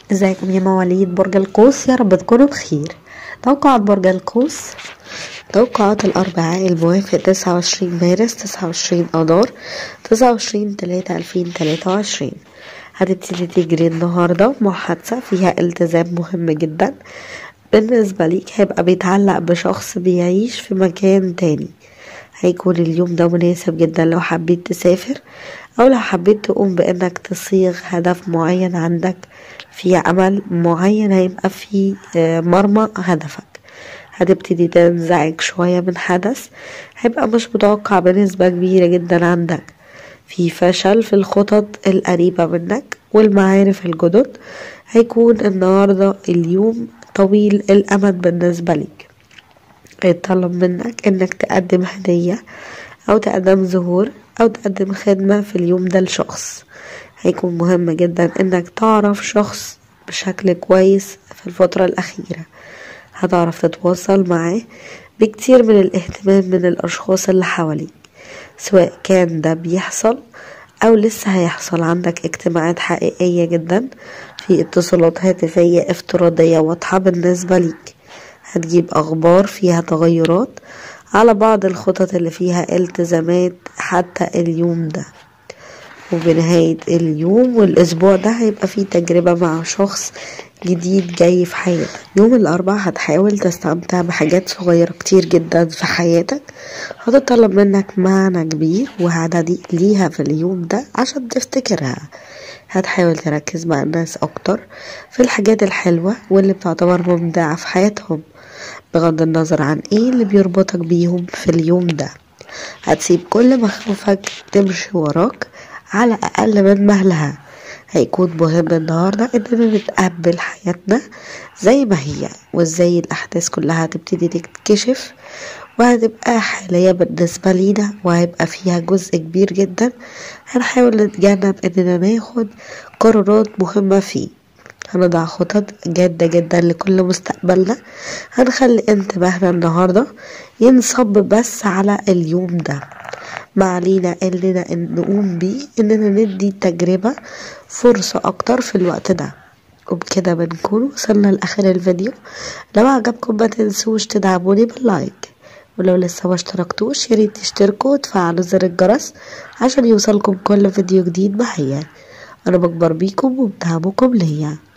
ازيكم يا مواليد برج القوس يا رب تكونوا بخير توقعات برج القوس توقعات الأربعاء الموافق تسعة وعشرين مارس تسعة وعشرين أذار تسعة وعشرين تلاتة ألفين تلاتة وعشرين هتبتدي تجري النهاردة محادثة فيها التزام مهم جدا بالنسبة ليك هيبقى بيتعلق بشخص بيعيش في مكان تاني هيكون اليوم ده مناسب جدا لو حبيت تسافر أو لو حبيت تقوم بإنك تصيغ هدف معين عندك في عمل معين هيبقى في مرمى هدفك هتبتدي تنزعج شوية من حدث هيبقى مش متوقع بنسبة كبيرة جدا عندك في فشل في الخطط القريبة منك والمعارف الجدد هيكون النهاردة اليوم طويل الأمد بالنسبة ليك هيطلب منك انك تقدم هدية او تقدم ظهور او تقدم خدمة في اليوم ده لشخص هيكون مهم جدا انك تعرف شخص بشكل كويس في الفترة الأخيرة هتعرف تتواصل معاه بكتير من الاهتمام من الأشخاص اللي حواليك سواء كان ده بيحصل أو لسه هيحصل عندك اجتماعات حقيقية جدا في اتصالات هاتفية افتراضية واضحة بالنسبة ليك هتجيب أخبار فيها تغيرات على بعض الخطط اللي فيها التزامات حتى اليوم ده وبنهاية اليوم والأسبوع ده هيبقى فيه تجربة مع شخص جديد جاي في حياتك يوم الأربعاء هتحاول تستمتع بحاجات صغيرة كتير جدا في حياتك هتطلب منك معنى كبير وعدد ليها في اليوم ده عشان تفتكرها هتحاول تركز مع الناس أكتر في الحاجات الحلوة واللي بتعتبر ممتعة في حياتهم بغض النظر عن ايه اللي بيربطك بيهم في اليوم ده هتسيب كل مخاوفك تمشي وراك على أقل من مهلها هيكون مهم النهاردة إننا نتقبل حياتنا زي ما هي وازاي الأحداث كلها هتبتدي تتكشف وهتبقى حالية بالنسبة لينا وهيبقى فيها جزء كبير جدا هنحاول نتجنب إننا ناخد قرارات مهمة فيه هنضع خطط جادة جدا لكل مستقبلنا هنخلي انتباهنا النهاردة ينصب بس على اليوم ده ما علينا اننا نقوم بيه اننا ندي التجربة فرصة اكتر في الوقت ده وبكده بنكون وصلنا لاخر الفيديو لو عجبكم ما تنسوش تدعموني باللايك ولو لسه ما اشتركتوش ياريت تشتركوا وتفعلوا زر الجرس عشان يوصلكم كل فيديو جديد معايا انا بكبر بيكم وبدعمكم ليا